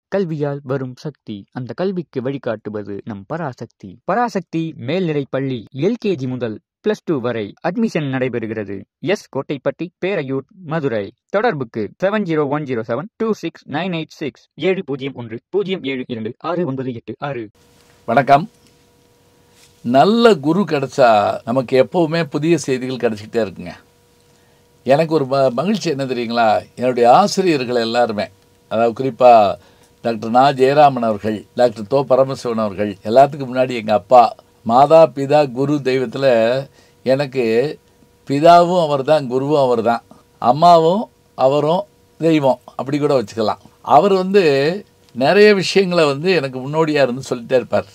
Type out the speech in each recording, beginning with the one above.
கல்வியால் வரும் சக்தி அந்த கல்விக்கு வழிகாட்டுவது நம் பராசக்தி பராசக்தி மேல்நிலைப் பள்ளி எல்கேஜி முதல் பிளஸ் டூ வரை அட்மிஷன் நடைபெறுகிறது எஸ் கோட்டைப்பட்டி பேரையூர் மதுரை தொடர்புக்கு seven zero one zero seven two six nine eight six ஏழு பூஜ்ஜியம் ஒன்று பூஜ்ஜியம் ஏழு இரண்டு ஆறு ஒன்பது எட்டு ஆறு வணக்கம் நல்ல குரு கிடைச்சா நமக்கு எப்போவுமே புதிய செய்திகள் கிடைச்சிக்கிட்டே இருக்குங்க எனக்கு ஒரு ம மகிழ்ச்சி என்ன தெரியுங்களா என்னுடைய ஆசிரியர்கள் எல்லாருமே அதாவது குறிப்பாக டாக்டர் நா ஜெயராமன் அவர்கள் டாக்டர் தோ பரமசிவன் அவர்கள் எல்லாத்துக்கும் முன்னாடி எங்கள் அப்பா மாதா பிதா குரு தெய்வத்தில் எனக்கு பிதாவும் அவர் தான் குருவும் அவர் தான் அம்மாவும் அவரும் தெய்வம் அப்படி கூட வச்சுக்கலாம் அவர் வந்து நிறைய விஷயங்களை வந்து எனக்கு முன்னோடியாக இருந்து சொல்லிட்டே இருப்பார்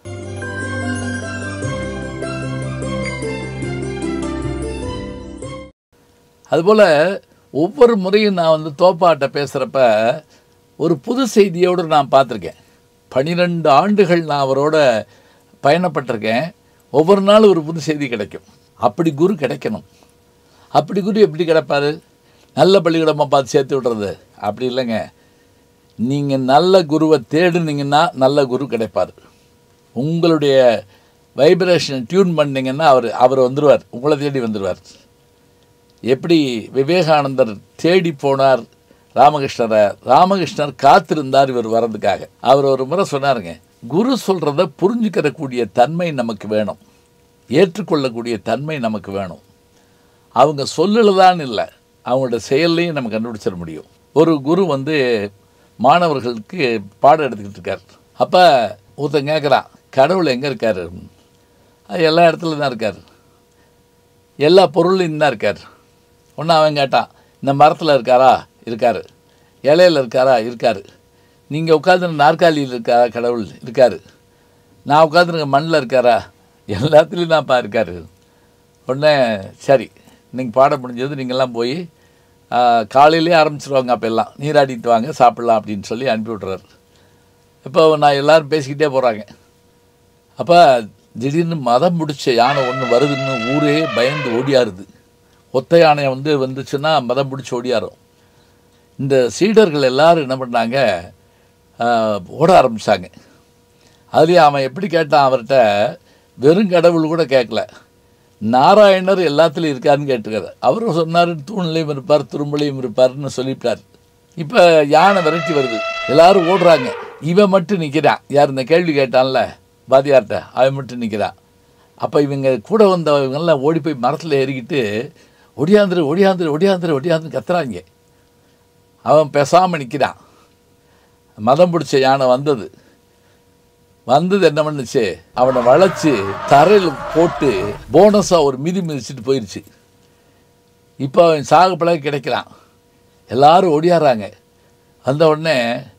அதுபோல் ஒவ்வொரு முறையும் நான் வந்து தோப்பாட்ட பேசுகிறப்ப ஒரு புது செய்தியோடு நான் பார்த்துருக்கேன் பன்னிரெண்டு ஆண்டுகள் நான் அவரோட பயணப்பட்டிருக்கேன் ஒவ்வொரு நாளும் ஒரு புது செய்தி கிடைக்கும் அப்படி குரு கிடைக்கணும் அப்படி குரு எப்படி கிடைப்பாரு நல்ல பள்ளிக்கூடமாக பார்த்து சேர்த்து விடுறது அப்படி இல்லைங்க நீங்கள் நல்ல குருவை தேடுனீங்கன்னா நல்ல குரு கிடைப்பார் உங்களுடைய வைப்ரேஷன் டியூன் பண்ணீங்கன்னா அவர் அவர் வந்துடுவார் உங்களை தேடி வந்துடுவார் எப்படி விவேகானந்தர் தேடி போனார் ராமகிருஷ்ணரை ராமகிருஷ்ணர் காத்திருந்தார் இவர் வர்றதுக்காக அவர் ஒரு முறை சொன்னாருங்க குரு சொல்கிறத புரிஞ்சுக்கிறக்கூடிய தன்மை நமக்கு வேணும் ஏற்றுக்கொள்ளக்கூடிய தன்மை நமக்கு வேணும் அவங்க சொல்லலதான் இல்லை அவங்களோட செயல்லையும் நம்ம கண்டுபிடிச்சிட முடியும் ஒரு குரு வந்து மாணவர்களுக்கு பாடம் எடுத்துக்கிட்டு இருக்கார் அப்போ ஒருத்தன் கேட்குறான் கடவுள் எங்கே இருக்கார் அது எல்லா இடத்துல தான் இருக்கார் எல்லா பொருளையும் தான் இருக்கார் ஒன்று அவன் கேட்டான் இந்த மரத்தில் இருக்காரா இருக்கார் இலையில் இருக்காரா இருக்கார் நீங்கள் உட்காந்துருக்க நாற்காலியில் இருக்காரா கடவுள் இருக்கார் நான் உட்காந்துருக்க மண்ணில் இருக்காரா எல்லாத்துலேயும் தான்ப்பா இருக்கார் உடனே சரி நீங்கள் பாடம் முடிஞ்சது நீங்கள்லாம் போய் காலையிலே ஆரம்பிச்சிருவாங்க அப்போ எல்லாம் நீராடிட்டு வாங்க சாப்பிட்லாம் அப்படின்னு சொல்லி அனுப்பி விட்றாரு இப்போ நான் எல்லோரும் பேசிக்கிட்டே போகிறாங்க அப்போ திடீர்னு மதம் முடிச்ச யானை ஒன்று வருதுன்னு ஊரே பயந்து ஓடியாருது ஒத்த யானை வந்து வந்துச்சுன்னா மதம் பிடிச்சி ஓடியாரும் இந்த சீடர்கள் எல்லாரும் என்ன பண்ணாங்க ஓட ஆரம்பித்தாங்க அதுலேயும் அவன் எப்படி கேட்டான் அவர்கிட்ட வெறும் கடவுள் கூட கேட்கல நாராயணர் எல்லாத்துலேயும் இருக்காருன்னு கேட்டுருக்காரு அவரும் சொன்னார் தூண்லையும் இருப்பார் துரும்பலையும் இருப்பார்னு சொல்லிவிட்டார் இப்போ யானை விரட்டி வருது எல்லாரும் ஓடுறாங்க இவன் மட்டும் நிற்கிறான் யார் இந்த கேள்வி கேட்டான்ல பாதியார்கிட்ட அவன் மட்டும் நிற்கிறான் அப்போ இவங்க கூட வந்தவங்கெல்லாம் ஓடி போய் மரத்தில் ஏறிக்கிட்டு ஒடியாந்துரு ஒடியாந்துரு ஒடியாந்துரு ஒடியாந்துரு கத்துறாங்க அவன் பேசாமல் நிற்கிறான் மதம் பிடிச்ச யானை வந்தது வந்தது என்ன பண்ணுச்சு அவனை வளைச்சி தரையில் போட்டு போனஸாக ஒரு மிதி மிதிச்சுட்டு போயிடுச்சு இப்போ அவன் சாகுப்பழக கிடைக்கிறான் எல்லாரும் ஒடியாடுறாங்க வந்த உடனே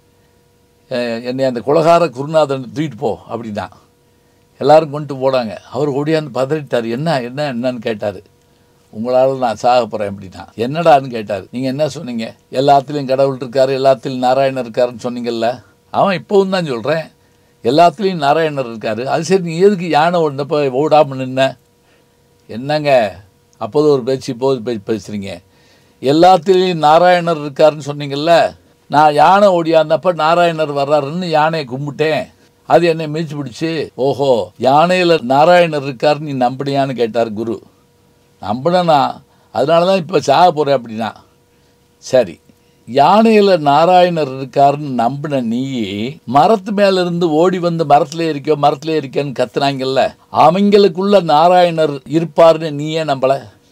என்னை அந்த குலகார குருநாதன் தூக்கிட்டு போ அப்படின்னா எல்லாரும் கொண்டு போனாங்க அவர் ஓடியாந்து பதறிட்டார் என்ன என்ன என்னன்னு கேட்டார் உங்களால் நான் சாக போகிறேன் அப்படின்னா என்னடான்னு கேட்டார் நீங்கள் என்ன சொன்னீங்க எல்லாத்துலேயும் கடவுள் இருக்கார் எல்லாத்துலேயும் நாராயணர் இருக்காருன்னு சொன்னீங்கல்ல அவன் இப்போவும் தான் சொல்கிறேன் எல்லாத்துலேயும் நாராயணர் இருக்கார் அது சரி நீ எதுக்கு யானை ஓடினப்போ ஓடாமல் நின்ன என்னங்க அப்போது ஒரு பேச்சு இப்போது பேச்சு பேசுகிறீங்க எல்லாத்துலேயும் நாராயணர் இருக்காருன்னு சொன்னீங்கல்ல நான் யானை ஓடியாந்தப்போ நாராயணர் வர்றாருன்னு யானையை கும்பிட்டேன் அது என்னை மீச்சு பிடிச்சி ஓஹோ யானையில் நாராயணர் இருக்காருன்னு நீ நம்பினியான்னு கேட்டார் குரு நம்பினா அதனால தான் இப்போ சாக போகிறேன் அப்படின்னா சரி யானையில் நாராயணர் இருக்காருன்னு நம்பின நீ மரத்து மேல இருந்து ஓடி வந்து மரத்துல இருக்கோ மரத்துல இருக்கேன்னு கத்துனாங்கல்ல அவங்களுக்குள்ள நாராயணர் இருப்பாருன்னு நீயே நம்பல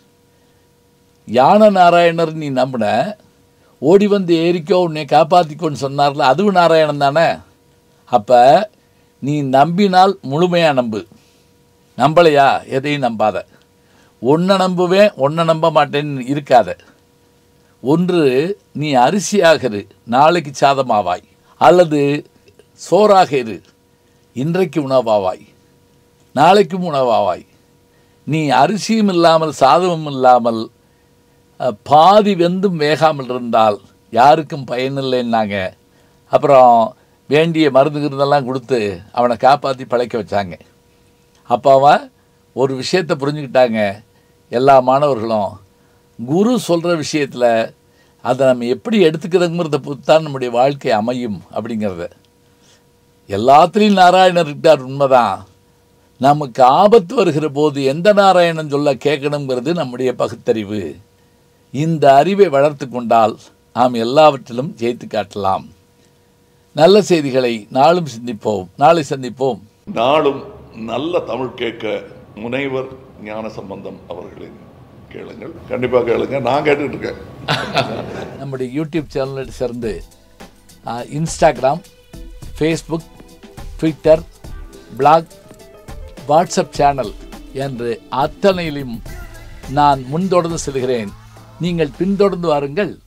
யானை நாராயணர் நீ நம்பின ஓடி வந்து ஏறிக்கோ உன்னை காப்பாற்றிக்கோன்னு சொன்னார்ல அதுவும் நாராயணன் தானே அப்போ நீ நம்பினால் முழுமையாக நம்பு நம்பலையா எதையும் நம்பாத ஒன்றை நம்புவேன் ஒன்றை நம்ப மாட்டேன்னு இருக்காத ஒன்று நீ அரிசியாக இரு நாளைக்கு சாதமாவாய் அல்லது சோறாக இரு இன்றைக்கு உணவாவாய் நாளைக்கும் உணவாவாய் நீ அரிசியும் இல்லாமல் சாதமும் இல்லாமல் பாதி வெந்தும் வேகாமல் இருந்தால் யாருக்கும் பயனில்லைன்னாங்க அப்புறம் வேண்டிய மருந்து கிருந்தெல்லாம் கொடுத்து அவனை காப்பாற்றி பழைக்க வச்சாங்க அப்போ அவன் ஒரு விஷயத்தை புரிஞ்சுக்கிட்டாங்க எல்லா மாணவர்களும் குரு சொல்கிற விஷயத்தில் அதை நம்ம எப்படி எடுத்துக்கிறோங்கிறத பொறுத்து தான் நம்முடைய வாழ்க்கை அமையும் அப்படிங்கிறத எல்லாத்துலேயும் நாராயணர் இருக்கார் உண்மைதான் நமக்கு ஆபத்து வருகிற போது எந்த நாராயணன் சொல்ல கேட்கணுங்கிறது நம்முடைய பகுத்தறிவு இந்த அறிவை வளர்த்து கொண்டால் நாம் எல்லாவற்றிலும் ஜெயித்து காட்டலாம் நல்ல செய்திகளை நாளும் சிந்திப்போம் நாளை சந்திப்போம் நாளும் நல்ல தமிழ் கேட்க முனைவர் ஞான சம்பந்தம் அவர்களின் கேளுங்கள் கண்டிப்பா கேளுங்க நான் கேட்டுட்டு இருக்கேன் நம்முடைய யூடியூப் சேனலை சேர்ந்து ஆஹ், Instagram Facebook Twitter blog WhatsApp channel என்று அத்தனையிலும் நான் முன்தொடர்ந்து செல்கிறேன் நீங்கள் பின்தொடர்ந்து வாருங்கள்